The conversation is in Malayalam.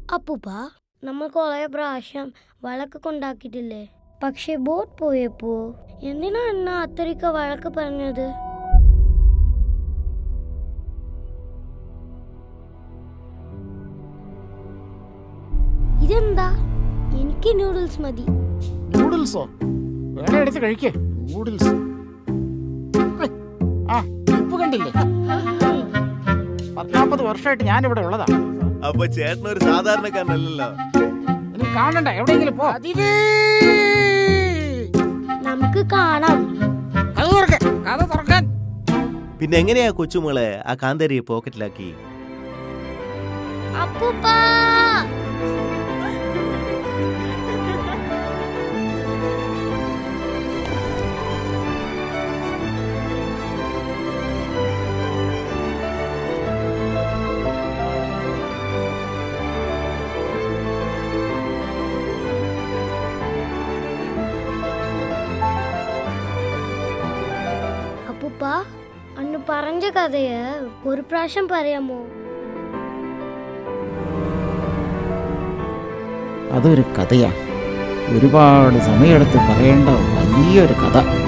അപ്പൂപ്പ നമ്മൾ കുറെ പ്രാവശ്യം വഴക്ക് കൊണ്ടാക്കിയിട്ടില്ലേ പക്ഷെ ബോട്ട് പോയപ്പോ എന്തിനാ അണ്ണ അത്രയ്ക്ക് വഴക്ക് പറഞ്ഞത് ഇതെന്താ എനിക്ക് നൂഡിൽസ് മതി നൂഡിൽസോ വേറെ എടുത്ത് കഴിക്കേ നൂഡിൽസ് ആ ഇപ്പൊ കണ്ടില്ലേ പത്നാപ്പത് വർഷമായിട്ട് ഞാനിവിടെ ഉള്ളതാ അപ്പൊ ചേട്ടൻ ഒരു സാധാരണക്കാരനല്ലല്ലോ ഇനി കാണണ്ട എവിടെയെങ്കിലും പോ നമുക്ക് കാണാം അത് തുറക്ക് കഥ തുറക്കാൻ പിന്നെ എങ്ങനെയാ കൊച്ചുമോളെ ആ കാന്താരിയെ പോക്കറ്റിലാക്കി അപ്പൂപ്പ അപ്പൂപ്പ അന്ന് പറഞ്ഞ കഥയെ ഒരു പ്രാവശ്യം പറയാമോ അതൊരു കഥയാ ഒരുപാട് സമയമെടുത്ത് പറയേണ്ട വലിയൊരു കഥ